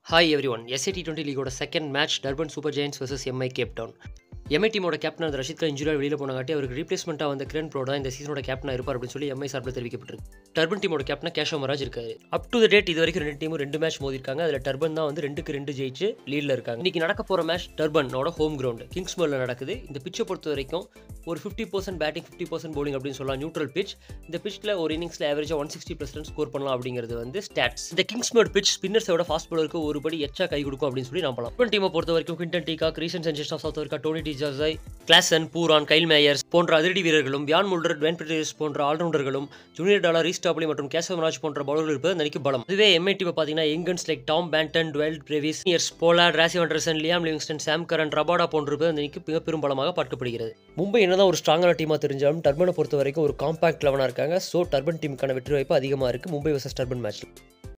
hi everyone SA T twenty லீகோட second match Durban Super Giants versus MI Cape Town MI டீமோட captain அந்த ரஷித் கான் இன்ஜுரியாக வெளியில் போனங்காட்டி அவருக்கு ரீப்ளேஸ்மெண்ட்டாக வந்த கிரண் ப்ரோ தான் இந்த சீசனோட கேப்டனாக இருப்பார் அப்படின்னு சொல்லி எம்ஐ சார்பில் தெரிவிக்கப்பட்டிருக்கு டர்பன் டீமோட கேப்டனா கேஷவ் மராஜ் இருக்காரு அப் டு த டேட் இது வரைக்கும் ரெண்டு டீமும் ரெண்டு மேட்ச் மோதிருக்காங்க அதில் டர்பன் தான் வந்து ரெண்டுக்கு ரெண்டு ஜெயிச்சு லீடில் இருக்காங்க இன்னைக்கு நடக்க போகிற மேட்ச் டர்பனோட ஹோம் கிரவுண்டு கிங்ஸ்மோரில் நடக்குது இந்த பிச்சை பொறுத்த வரைக்கும் ஒரு fifty percent batting fifty percent bowling அப்படின்னு சொல்லலாம் நியூட்ரல் பிச் இந்த பிச்சில் ஒரு இன்னிங்ஸில் ஆவரேஜாக ஒன் சிக்ஸ்டி பர்சன்ட் ஸ்கோர் பண்ணலாம் அப்படிங்கிறது வந்து ஸ்டாட்ஸ் இந்த கிங்ஸ்மோட் பிச் ஸ்பின்னர்ஸோட ஃபாஸ்ட் பவுலருக்கு ஒரு படி எச்சா கை கொடுக்கும் அப்படின்னு சொல்லி நம்பலாம் டர்பன் டீமை பொறுத்த வரைக்கும் Quinton de Kock recent sensation of South Africa Tony de ஜாஸாய் கிளாசன் பூரான் கைல் மேயர்ஸ் போன்ற அதிரடி வீரர்களும் வியான் முல்டர் டுவென் பிரிட்டிஸ் போன்ற ஆல்ரவுண்டர்களும் ஜூனியர் டாலர் ரீஸ்டாப்லி மற்றும் கேசவராஜ் போன்ற பவுலர்கள் இருப்பது அந்த அணிக்கு பலம் இதுவே எம்ஐ டீம் பார்த்தீங்கன்னா எங்கன்ஸ் like Tom Banton Dewald Brevis இயர்ஸ் Pollard Rassie van der Dussen Liam Livingstone Sam Curran Rabada போன்றிருப்பது அந்த அணிக்கு மிக பெரும் பலமாக பார்க்கப்படுகிறது மும்பை என்னதான் ஒரு ஸ்ட்ராங்கான டீமாக தெரிஞ்சாலும் டர்பனை பொறுத்த வரைக்கும் ஒரு காம்பாக்ட் லெவனாக இருக்காங்க ஸோ டர்பன் டீமுக்கான வெற்றி வாய்ப்பு அதிகமாக இருக்குது மும்பை வர்சஸ் டர்பன் மேட்ச்சில்